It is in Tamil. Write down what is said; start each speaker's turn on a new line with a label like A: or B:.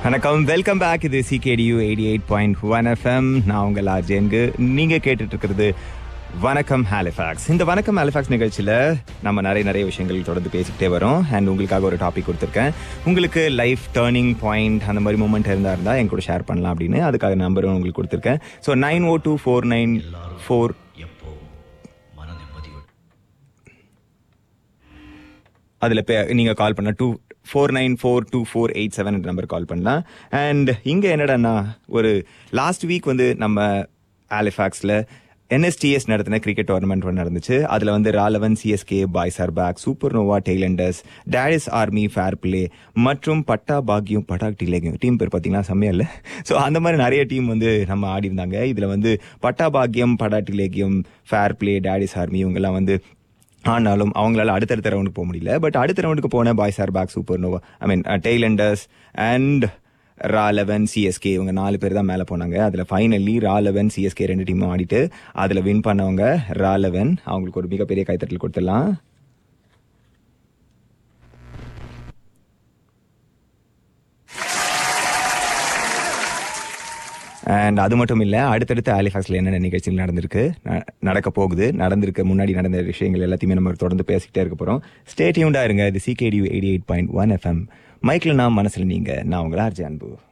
A: வணக்கம் வெல்கம் பேக் இது CKDU eighty eight point one FM நான் உங்கள் ஆர்ஜேன்கு நீங்கள் கேட்டுட்டு இருக்கிறது வணக்கம் ஹாலிஃபேக்ஸ் இந்த வணக்கம் ஹாலிஃபேக்ஸ் நிகழ்ச்சியில் நம்ம நிறைய நிறைய விஷயங்கள் தொடர்ந்து பேசிக்கிட்டே வரோம் அண்ட் உங்களுக்காக ஒரு டாபிக் கொடுத்துருக்கேன் உங்களுக்கு லைஃப் டேர்னிங் பாயிண்ட் அந்த மாதிரி மூமெண்ட் இருந்தால் இருந்தால் என் கூட ஷேர் பண்ணலாம் அப்படின்னு அதுக்காக நம்பரும் உங்களுக்கு கொடுத்துருக்கேன் so nine O two four nine four
B: எப்போ மன நிம்மதியோடு
A: அதில் பே நீங்கள் கால் பண்ண two four nine four two four eight seven number call பண்ணலாம் அண்ட் இங்கே என்னடான்னா ஒரு லாஸ்ட் வீக் வந்து நம்ம ஆலிஃபாக்ஸில் என்எஸ்டிஎஸ் நடத்தின கிரிக்கெட் டோர்னமெண்ட் ஒன்று நடந்துச்சு அதில் வந்து raw eleven CSK boys are back super nova tailenders daddies army fair play மற்றும் பட்டா பாக்யம் பட்டாக் டிலேகியம் டீம் பேர் பார்த்தீங்கன்னா செம்மையா இல்லை ஸோ அந்த மாதிரி நிறைய டீம் வந்து நம்ம ஆடி இருந்தாங்க இதில் வந்து பட்டா பாக்யம் பட்டா டிலேகியம் ஃபேர் பிளே டேடிஸ் ஆர்மி இவங்கெல்லாம் வந்து ஆனாலும் அவங்களால அடுத்தடுத்த ரவுண்டுக்கு போக முடியல பட் அடுத்த ரவுண்டுக்கு போன boys are back super nova I mean tailenders and raw eleven CSK இவங்க நாலு பேர் தான் மேலே போனாங்க அதில் ஃபைனலி ரா லெவன் சிஎஸ்கே ரெண்டு டீமும் ஆடிட்டு அதில் வின் பண்ணவங்க ரா லெவன் அவங்களுக்கு ஒரு மிகப்பெரிய கைத்தட்டல் கொடுத்துடலாம் அண்ட் அது மட்டும் இல்லை அடுத்தடுத்து ஆலிஃபாக்ஸில் என்னென்ன நிகழ்ச்சிகள் நடந்திருக்கு ந- நடக்க போகுது நடந்திருக்க முன்னாடி நடந்த விஷயங்கள் எல்லாத்தையுமே நம்ம தொடர்ந்து பேசிக்கிட்டே இருக்க போகிறோம் ஸ்டேட்யூண்டாக இருங்க இது CKDU eighty eight point one FM மைக்கில் நான் மனசில் நீங்கள் நான் உங்களை ஆர்ஜி அன்பு